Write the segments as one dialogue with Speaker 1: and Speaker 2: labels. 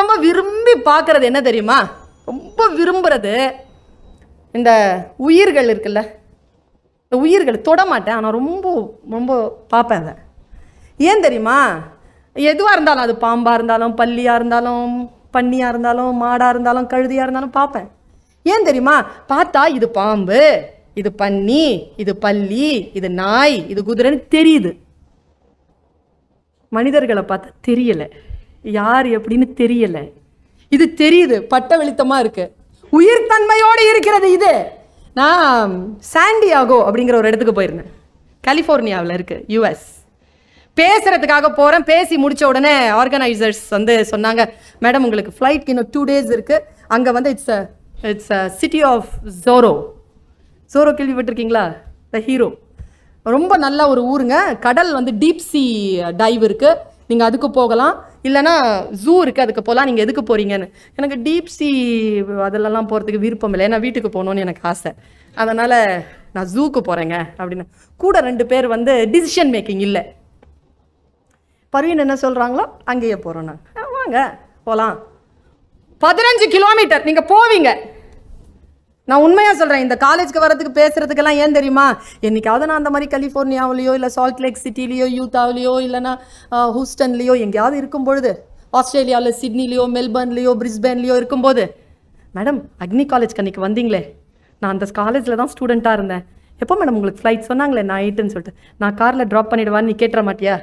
Speaker 1: ரொம்ப விரும்பி பார்க்கறது என்ன தெரியுமா ரொம்ப விரும்புறது இந்த உயிர்கள் இருக்குல்ல இந்த உயிர்கள் தொட மாட்டேன் ஆனால் ரொம்ப ரொம்ப பார்ப்பேன் அதை ஏன் தெரியுமா எதுவாக இருந்தாலும் அது பாம்பாக இருந்தாலும் பல்லியாக இருந்தாலும் பன்னியாக இருந்தாலும் மாடாக இருந்தாலும் கழுதியாக இருந்தாலும் பார்ப்பேன் ஏன் தெரியுமா பார்த்தா இது பாம்பு இது பன்னி இது பல்லி இது நாய் இது குதிரைன்னு தெரியுது மனிதர்களை பார்த்தா தெரியல யார் எப்படின்னு தெரியல இது தெரியுது பட்ட வெளித்தமா இருக்கு உயிர் தன்மையோடு இருக்கிறது இது நான் சாண்டியாகோ அப்படிங்கிற ஒரு இடத்துக்கு போயிருந்தேன் கலிஃபோர்னியாவில் இருக்கு யூஎஸ் பேசுறதுக்காக போகிறேன் பேசி முடிச்ச உடனே ஆர்கனைசர்ஸ் வந்து சொன்னாங்க மேடம் உங்களுக்கு ஃப்ளைட் இன்னும் டூ டேஸ் இருக்கு அங்கே வந்து it's it's city of Zorro Zorro கேள்விப்பட்டிருக்கீங்களா த ஹீரோ ரொம்ப நல்ல ஒரு ஊருங்க கடல் வந்து டீப் சி டைவ் இருக்கு நீங்கள் அதுக்கு போகலாம் இல்லைன்னா ஜூ இருக்கு அதுக்கு போகலாம் நீங்கள் எதுக்கு போறீங்கன்னு எனக்கு டீப் சி அதிலெல்லாம் போகிறதுக்கு விருப்பம் இல்லை ஏன்னா வீட்டுக்கு போகணுன்னு எனக்கு ஆசை அதனால் நான் ஜூக்கு போகிறேங்க அப்படின்னு கூட ரெண்டு பேர் வந்து டிசிஷன் மேக்கிங் இல்லை பர்வீன் என்ன சொல்கிறாங்களோ அங்கேயே போகிறோம் நான் "ஆ, வாங்க போகலாம் பதினஞ்சு கிலோமீட்டர் நீங்கள் போவீங்க நான் உண்மையாக சொல்கிறேன் இந்த காலேஜ்க்கு வரதுக்கு பேசுறதுக்கெல்லாம் ஏன் தெரியுமா என்னைக்காவது நான் அந்த மாதிரி கலிஃபோர்னியாவிலையோ இல்லை சால்ட் லேக் சிட்டிலேயோ யூத்தாவிலையோ இல்லைன்னா ஆஹ், ஹூஸ்டன்லேயோ எங்கேயாவது இருக்கும் பொழுது ஆஸ்திரேலியாவில் சிட்னிலேயோ மெல்பர்ன்லேயோ பிரிஸ்பேன்லேயோ இருக்கும்போது மேடம் அக்னி காலேஜ் அன்னைக்கு வந்தீங்களே நான் அந்த காலேஜில் தான் ஸ்டூடெண்ட்டாக இருந்தேன் எப்போ மேடம் உங்களுக்கு ஃப்ளைட் சொன்னாங்களே நைட்டுன்னு சொல்லிட்டு நான் காரில் ட்ராப் பண்ணிடுவான்னு நீ கேட்டுற மாட்டியா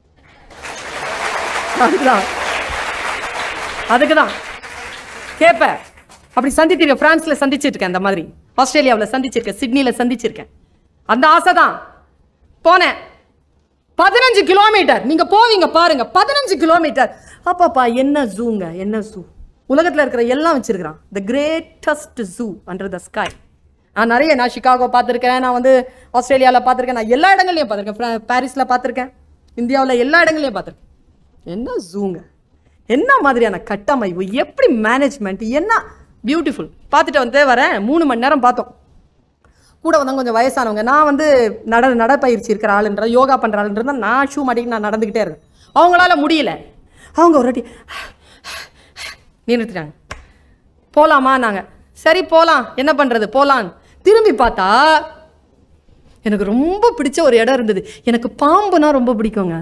Speaker 1: அதுதான் அதுக்கு தான் கேட்பேன் அப்படி சந்தித்திருக்கேன் பிரான்ஸ்ல சந்திச்சிருக்கேன் அந்த மாதிரி ஆஸ்திரேலியாவில் சந்திச்சிருக்கேன் சிட்னியில் சந்திச்சிருக்கேன் அந்த ஆசை தான் போனேன் பதினஞ்சு கிலோமீட்டர் நீங்க போவீங்க பாருங்க பதினஞ்சு கிலோமீட்டர் அப்பாப்பா என்ன ஜூங்க என்ன ஜூ உலகத்துல இருக்கிற எல்லாம் வச்சிருக்கிறான் the greatest zoo under the sky நான் நிறைய நான் சிகாகோ பார்த்துருக்கேன் நான் வந்து ஆஸ்திரேலியாவில் பார்த்துருக்கேன் நான் எல்லா இடங்கள்லையும் பார்த்துருக்கேன் பாரிஸில் பார்த்துருக்கேன் இந்தியாவில் எல்லா இடங்கள்லையும் பார்த்துருக்கேன் என்ன ஜூங்க என்ன மாதிரியான கட்டமைப்பு எப்படி மேனேஜ்மெண்ட் என்ன பியூட்டிஃபுல் பார்த்துட்டு வந்து வரேன் மூணு மணி நேரம் பார்த்தோம் கூட வந்தவங்க கொஞ்சம் வயசானவங்க நான் வந்து நட நடைப்பயிற்சி இருக்கிற ஆளுன்ற யோகா பண்ணுற ஆளுன்றத நான் ஷூ மாட்டிக்கு நான் நடந்துக்கிட்டே இருந்தேன் அவங்களால முடியல அவங்க ஒரு வாட்டி நிறுத்திட்டாங்க போகலாமா நாங்கள் சரி போகலாம் என்ன பண்ணுறது போகலான்னு திரும்பி பார்த்தா எனக்கு ரொம்ப பிடிச்ச ஒரு இடம் இருந்தது எனக்கு பாம்புனா ரொம்ப பிடிக்குங்க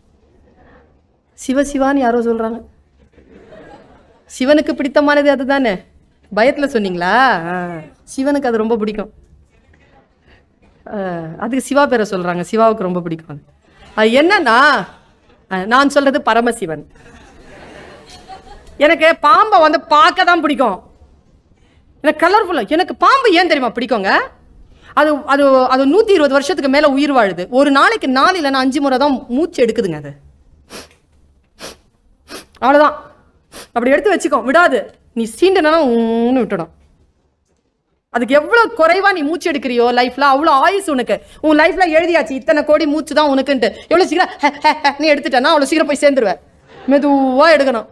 Speaker 1: சிவ சிவான்னு யாரோ சொல்கிறாங்க சிவனுக்கு பிடித்தமானது அதுதானே பயத்தில் சொன்னீங்களா ஆ. சிவனுக்கு அது ரொம்ப பிடிக்கும் ஆ, அதுக்கு சிவா பேரை சொல்கிறாங்க சிவாவுக்கு ரொம்ப பிடிக்கும் அது. அது என்னன்னா ஆ, நான் சொல்றது பரமசிவன் எனக்கு பாம்பை வந்து பார்க்க தான் பிடிக்கும் எனக்கு கலர்ஃபுல்லாக எனக்கு பாம்பு ஏன் தெரியுமா பிடிக்குங்க அது அது அது நூற்றி இருபது வருஷத்துக்கு மேலே உயிர் வாழுது ஒரு நாளைக்கு நாலு இல்லைன்னா அஞ்சு முறை தான் மூச்சு எடுக்குதுங்க அது அவ்வளோதான் அப்படி எடுத்து வச்சுக்கோ விடாது நீ சீண்டனா ஊன்னு விட்டுடும் அதுக்கு எவ்வளோ குறைவா நீ மூச்சு எடுக்கிறியோ லைஃப்ல அவ்வளோ ஆயுஸ் உனக்கு உன் லைஃப்ல எழுதியாச்சு இத்தனை கோடி மூச்சு தான் உனக்குன்ட்டு எவ்வளோ சீக்கிரம் ஹே, ஹே, ஹே, நீ எடுத்துட்டேன்னா அவ்வளோ சீக்கிரம் போய் சேர்ந்துருவேன் மெதுவா எடுக்கணும்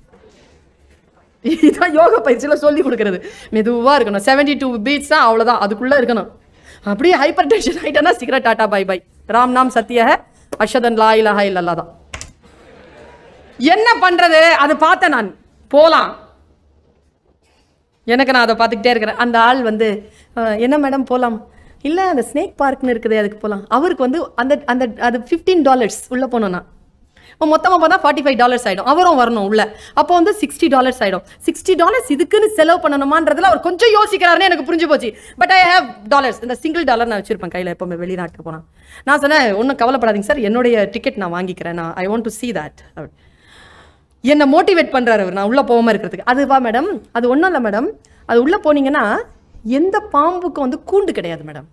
Speaker 1: இதான் யோகா பயிற்சியில சொல்லி கொடுக்கறது மெதுவா இருக்கணும் 72 டூ பீட்ஸ் தான் அவ்வளோதான் அதுக்குள்ள இருக்கணும் அப்படியே ஹைப்பர் டென்ஷன் ஆயிட்டேன்னா சீக்கிரம் டாடா பை பை ராம் நாம் சத்திய ஹே, அஷதன் லா இலஹா இல்லல்லா தான் என்ன பண்றது அது பார்த்தேன் நான் போலாம் எனக்கு நான் அதை பார்த்துக்கிட்டே இருக்கிறேன் அந்த ஆள் வந்து அஹ், என்ன மேடம் போகலாம் இல்லை அந்த ஸ்னேக் பார்க்னு இருக்குது அதுக்கு போகலாம் அவருக்கு வந்து அந்த அந்த அது ஃபிஃப்டீன் டாலர்ஸ் உள்ளே போனோன்னா மொத்தமாக பார்த்தா ஃபார்ட்டி ஃபைவ் டாலர்ஸ் ஆகிடும் அவரும் வரணும் உள்ள அப்போ வந்து சிக்ஸ்டி டாலர்ஸ் ஆகிடும் சிக்ஸ்டி டாலர்ஸ் இதுக்குன்னு செலவு பண்ணணுமான்றதுல அவர் கொஞ்சம் யோசிக்கிறாருன்னு எனக்கு புரிஞ்சு போச்சு பட் ஐ ஹேவ் டாலர்ஸ் இந்த சிங்கிள் டாலர் நான் வச்சிருப்பேன் கையில் எப்போவுமே வெளிநாட்டுக்கு போனால் நான் சொன்னேன் ஒன்றும் கவலைப்படாதீங்க சார் என்னுடைய டிக்கெட் நான் வாங்கிக்கிறேன் நான் I want to see that அப்படி என்னை மோட்டிவேட் பண்றாரு அவர் நான் உள்ள போகாம இருக்கிறதுக்கு அதுவா மேடம் அது ஒன்றும் இல்லை மேடம் அது உள்ள போனீங்கன்னா எந்த பாம்புக்கும் வந்து கூண்டு கிடையாது மேடம்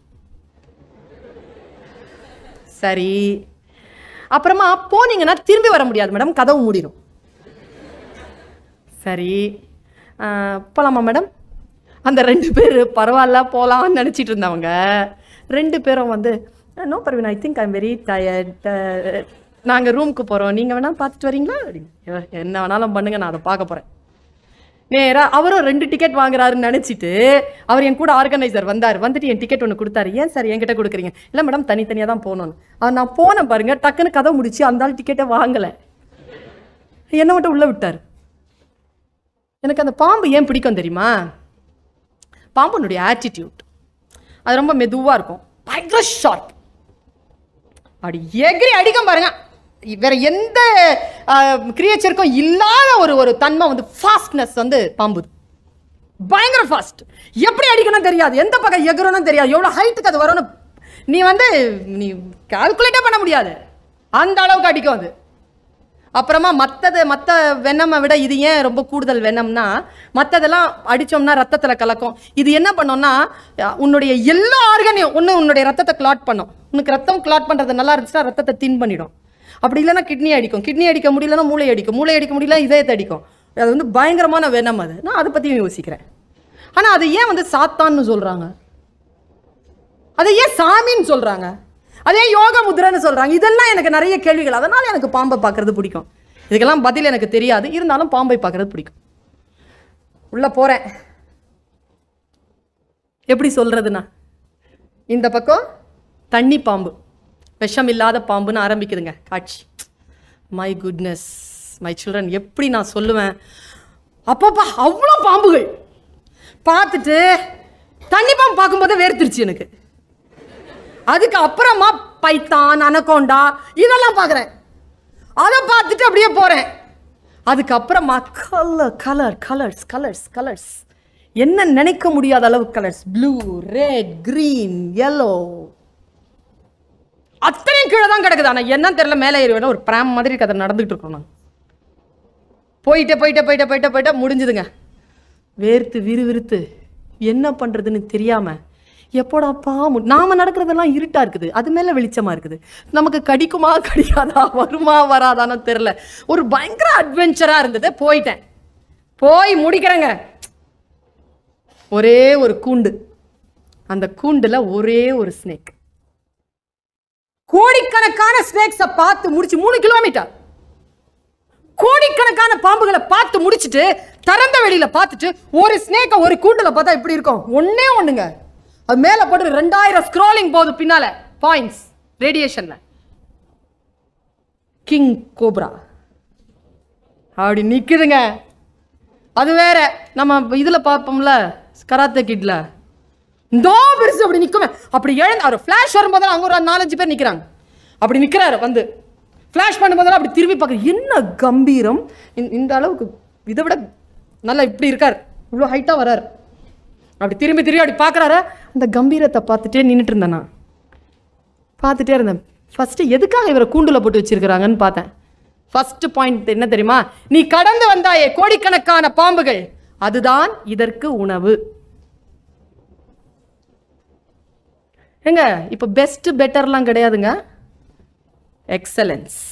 Speaker 1: சரி அப்புறமா போனீங்கன்னா திரும்பி வர முடியாது மேடம் கதவு மூடிடும் சரி ஆஹ், போலாமா மேடம் அந்த ரெண்டு பேர் பரவாயில்ல போகலாம்னு நினச்சிட்டு இருந்தவங்க ரெண்டு பேரும் வந்து no Parveen I think I'm very tired நாங்கள் ரூமுக்கு போகிறோம் நீங்கள் வேணால் பார்த்துட்டு வரீங்களா அப்படின்னு "ஐயோ, என்ன வேணாலும் பண்ணுங்க நான் அதை பார்க்க போகிறேன் நேராக அவரும் ரெண்டு டிக்கெட் வாங்குறாருன்னு நினச்சிட்டு அவர் என் கூட ஆர்கனைசர் வந்தார் வந்துட்டு என் டிக்கெட் ஒன்று கொடுத்தாரு ஏன் சார் என்கிட்ட கொடுக்குறீங்க இல்லை மேடம் தனித்தனியாக தான் போகணும்னு அவர் நான் போனேன் பாருங்க டக்குன்னு கதை முடிச்சு அந்த ஆள் டிக்கெட்டை வாங்கலை என்னை மட்டும் உள்ளே விட்டார் எனக்கு அந்த பாம்பு ஏன் பிடிக்கும் தெரியுமா பாம்புனுடைய ஆட்டிடியூட் அது ரொம்ப மெதுவாக இருக்கும் பயங்கர ஷார்ப் அப்படி எகிரி அடிக்கும் பாருங்க வேற எந்த கிரியேச்சருக்கும் இல்லாத ஒரு ஒரு தன்மை வந்து ஃபாஸ்ட்னஸ் வந்து பாம்பு பயங்கர ஃபாஸ்ட் எப்படி அடிக்கணும் தெரியாது எந்த பக்கம் எகிறணும் தெரியாது எவ்வளோ ஹைட்டுக்கு அது வரும்னு நீ வந்து நீ கால்குலேட்டே பண்ண முடியாது அந்த அளவுக்கு அடிக்கும் அது அப்புறமா மற்றது மற்ற வெண்ணமை விட இது ஏன் ரொம்ப கூடுதல் வெண்ணம்னா மற்றதெல்லாம் அடித்தோம்னா ரத்தத்தில் கலக்கும் இது என்ன பண்ணோம்னா அஹ், உன்னுடைய எல்லா ஆர்கனையும் ஒன்று உன்னுடைய ரத்தத்தை கிளாட் பண்ணும் உனக்கு ரத்தம் கிளாட் பண்ணுறது நல்லா இருந்துச்சுன்னா ரத்தத்தை தின் பண்ணிடும் அப்படி இல்லைன்னா கிட்னி அடிக்கும் கிட்னி அடிக்க முடியலன்னா மூளை அடிக்கும் மூளை அடிக்க முடியல இதயத்தை அடிக்கும் அது வந்து பயங்கரமான வெண்ணம் அது நான் அதை பற்றியும் யோசிக்கிறேன் ஆனால் அது ஏன் வந்து சாத்தான்னு சொல்கிறாங்க அதை ஏன் சாமின்னு சொல்றாங்க அதே யோக முத்ரைன்னு சொல்றாங்க இதெல்லாம் எனக்கு நிறைய கேள்விகள் அதனால எனக்கு பாம்பை பார்க்கறது பிடிக்கும் இதுக்கெல்லாம் பதில் எனக்கு தெரியாது இருந்தாலும் பாம்பை பார்க்கறது பிடிக்கும் உள்ள போறேன் எப்படி சொல்றதுன்னா இந்த பக்கம் தண்ணி பாம்பு விஷம் இல்லாத பாம்புன்னு ஆரம்பிக்குதுங்க காட்சி மை குட்னஸ் மை சில்ட்ரன் எப்படி நான் சொல்லுவேன் அப்பப்பா அவ்வளோ பாம்புகள் பார்த்துட்டு தண்ணி பாம்பு பார்க்கும்போது வேர்த்திருச்சு எனக்கு அதுக்கு அப்புறமா பைத்தான் அனகோண்டா இதெல்லாம் பார்க்குறேன் அதை பார்த்துட்டு அப்படியே போகிறேன் அதுக்கப்புறமா colour colour colours colours colours என்ன நினைக்க முடியாத அளவு colours blue red green yellow அத்தனையும் கீழே தான் கிடக்குது ஆனால் என்னன்னு தெரியல மேலே ஏறி வேணா ஒரு பிராம் மாதிரி கதை நடந்துகிட்டு இருக்கோம் நான் போயிட்டே போயிட்டே போயிட்டே போயிட்டே போயிட்டே முடிஞ்சுதுங்க வேர்த்து விறுவிறுத்து என்ன பண்ணுறதுன்னு தெரியாமல் எப்போடாப்பா மு- நாம நடக்கிறதெல்லாம் இருட்டா இருக்குது அது மேலே வெளிச்சமா இருக்குது நமக்கு கடிக்குமா கடிக்காதா வருமா வராதான்னு தெரில ஒரு பயங்கர அட்வென்ச்சராக இருந்தது போயிட்டேன் போய் முடிக்கிறேங்க ஒரே ஒரு கூண்டு அந்த கூண்டுல ஒரே ஒரு ஸ்னேக் கோடிக்கணக்கான ஸ்னேக்ஸை பார்த்து முடிச்சு மூணு கிலோமீட்டர் கோடிக்கணக்கான பாம்புகளை பார்த்து முடிச்சிட்டு திறந்த வெளியில பார்த்துட்டு ஒரு ஸ்னேக்கை ஒரு கூண்டுல பார்த்தா இப்படி இருக்கும் ஒண்ணே ஒண்ணுங்க அது மேல போட்டு ரெண்டாயிரம் ஸ்க்ரோலிங் போகுது பின்னால பாயிண்ட்ஸ் ரேடியேஷன்ல கிங் கோப்ரா அப்படி நிக்குதுங்க அது வேற நம்ம இதுல பார்ப்போம்ல கராத்தே கிட்ல இந்தோ பெருசு அப்படி நிக்குமே அப்படி எழுந்து அவர் ஃப்ளாஷ் வரும்போது அங்க ஒரு நாலஞ்சு பேர் நிக்கிறாங்க அப்படி நிக்கிறாரு வந்து ஃப்ளாஷ் பண்ணும்போதெல்லாம் அப்படி திரும்பி பார்க்க என்ன கம்பீரம் இந்த- இந்த அளவுக்கு இதை விட நல்லா இப்படி இருக்கார் இவ்வளோ ஹைட்டாக வரார் அப்படி திரும்பி திரும்பி அப்படி பார்க்குறாரு அந்த கம்பீரத்தை பார்த்துட்டே நின்றுட்டு இருந்தேன் நான் பார்த்துட்டே இருந்தேன் ஃபஸ்ட்டு எதுக்காக இவரை கூண்டுல போட்டு வச்சிருக்கிறாங்கன்னு பார்த்தேன் ஃபர்ஸ்ட் பாயிண்ட் என்ன தெரியுமா நீ கடந்து வந்தாயே கோடிக்கணக்கான பாம்புகள் அதுதான் இதற்கு உணவு ஏங்க இப்போ பெஸ்ட் பெட்டர்லாம் கிடையாதுங்க excellence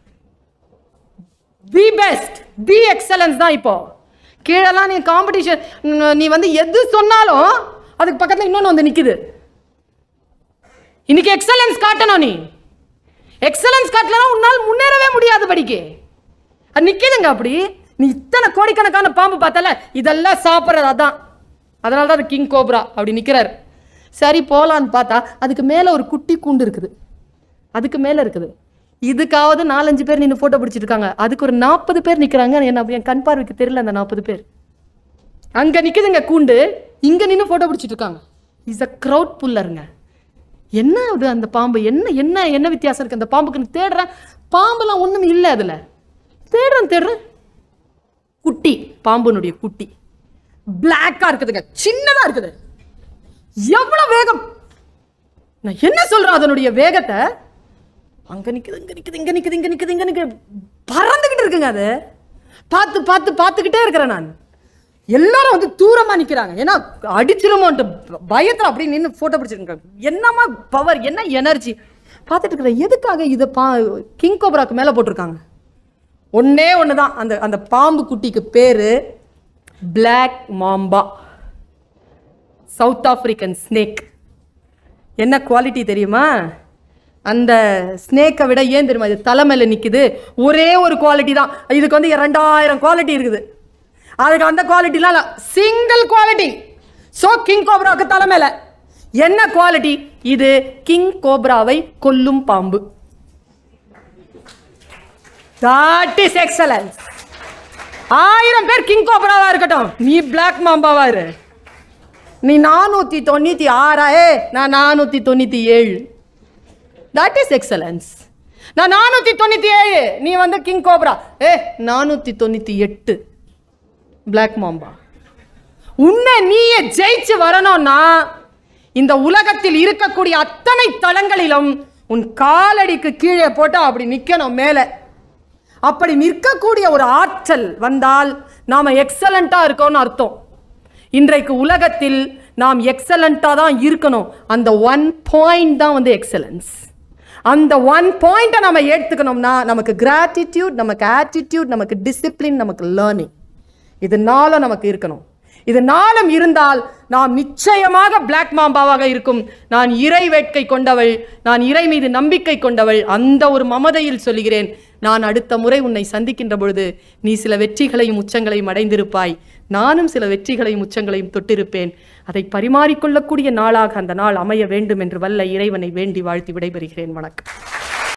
Speaker 1: the best the excellence தான் இப்போ கீழெல்லாம் நீ காம்படிஷன் நீ வந்து எது சொன்னாலும் அதுக்கு பக்கத்தில் இன்னொன்று வந்து நிற்குது இன்னைக்கு எக்ஸலன்ஸ் காட்டணும் நீ எக்ஸலன்ஸ் காட்டலனா உன்னால் முன்னேறவே முடியாது படிக்கு அது நிற்கிதுங்க அப்படி நீ இத்தனை கோடிக்கணக்கான பாம்பு பார்த்தல இதெல்லாம் சாப்பிட்றது அதான் அதனால தான் அது கிங் கோப்ரா அப்படி நிற்கிறார் சரி போகலான்னு பார்த்தா அதுக்கு மேலே ஒரு குட்டி கூண்டு இருக்குது அதுக்கு மேலே இருக்குது இதுக்காவது நாலஞ்சு பேர் நின்று ஃபோட்டோ பிடிச்சிட்டு இருக்காங்க அதுக்கு ஒரு நாற்பது பேர் நிற்கிறாங்க என்ன என் கண் பார்வைக்கு தெரியல அந்த நாற்பது பேர் அங்கே நிற்குதுங்க கூண்டு இங்கே நின்று ஃபோட்டோ பிடிச்சிட்டு இருக்காங்க இஸ் அ க்ரௌட் புல்லருங்க என்ன அது அந்த பாம்பு என்ன என்ன என்ன வித்தியாசம் இருக்கு அந்த பாம்புக்குன்னு தேடுறேன் பாம்புலாம் ஒன்றும் இல்லை அதில் தேடுறேன் தேடுறேன் குட்டி பாம்புனுடைய குட்டி பிளாக்கா இருக்குதுங்க சின்னதா இருக்குது எவ்வளவு வேகம் நான் என்ன சொல்றேன் அதனுடைய வேகத்தை அங்க நிக்குது இங்க நிக்குது இங்க நிக்குது இங்க நிக்குது இங்க நிக்குது பறந்துகிட்டு இருக்குங்க அது பார்த்து பார்த்து பார்த்துக்கிட்டே இருக்கிறேன் நான் எல்லாரும் வந்து தூரமா நிக்கிறாங்க ஏன்னா அடிச்சிருமோன்ட்டு பயத்துல அப்படியே நின்று போட்டோ பிடிச்சிருக்காங்க என்னமா பவர் என்ன எனர்ஜி பார்த்துட்டு இருக்கிற எதுக்காக இதை பா கிங் கோப்ராக்கு மேலே போட்டிருக்காங்க ஒண்ணே ஒன்று தான் அந்த அந்த பாம்பு குட்டிக்கு பேரு black mamba South African snake என்ன குவாலிட்டி தெரியுமா அந்த ஸ்னேக்கை விட ஏன் தெரியுமா இது தலை மேல நிற்குது ஒரே ஒரு குவாலிட்டி தான் இதுக்கு வந்து ரெண்டாயிரம் குவாலிட்டி இருக்குது அதுக்கு அந்த குவாலிட்டிலாம் சிங்கிள் குவாலிட்டி ஸோ கிங் கோப்ராவுக்கு தலை மேல என்ன குவாலிட்டி இது கிங் கோப்ராவை கொல்லும் பாம்பு தட் இஸ் எக்ஸலன்ஸ் ஆயிரம் பேர் கிங் கோபராவா இருக்கட்டும் நீ பிளாக் மாம்பாவா இரு நீ நானூத்தி தொண்ணூத்தி ஆறா ஏ நான் நானூத்தி தொண்ணூத்தி ஏழு தட் இஸ் எக்ஸலன்ஸ் நான் நானூத்தி தொண்ணூத்தி ஏழு நீ வந்து கிங் கோப்ரா ஏ நானூத்தி தொண்ணூத்தி எட்டு பிளாக் மாம்பா உன்னை நீயே ஜெயிச்சு வரணும்னா இந்த உலகத்தில் இருக்கக்கூடிய அத்தனை தளங்களிலும் உன் காலடிக்கு கீழே போட்டு அப்படி நிக்கணும் மேலே அப்படி நிற்கக்கூடிய ஒரு ஆற்றல் வந்தால் நாம எக்ஸலண்டா இருக்கோம்னு அர்த்தம் இன்றைக்கு உலகத்தில் நாம் எக்ஸலண்டா தான் இருக்கணும் அந்த ஒன் பாயிண்ட் தான் வந்து எக்ஸலன்ஸ் அந்த ஒன் பாயிண்ட்டை நம்ம எடுத்துக்கணும்னா நமக்கு கிராட்டிடியூட் நமக்கு ஆட்டிடியூட் நமக்கு டிசிப்ளின் நமக்கு லேர்னிங் இதனால நமக்கு இருக்கணும் இது நாளும் இருந்தால் நாம் நிச்சயமாக பிளாக் மாம்பாவாக இருக்கும் நான் இறை வேட்கை கொண்டவள் நான் இறை மீது நம்பிக்கை கொண்டவள் அந்த ஒரு மமதையில் சொல்லுகிறேன் நான் அடுத்த முறை உன்னை சந்திக்கின்ற பொழுது நீ சில வெற்றிகளையும் உச்சங்களையும் அடைந்திருப்பாய் நானும் சில வெற்றிகளையும் உச்சங்களையும் தொட்டிருப்பேன் அதை பரிமாறிக்கொள்ளக்கூடிய நாளாக அந்த நாள் அமைய வேண்டும் என்று வல்ல இறைவனை வேண்டி வாழ்த்தி விடைபெறுகிறேன் வணக்கம்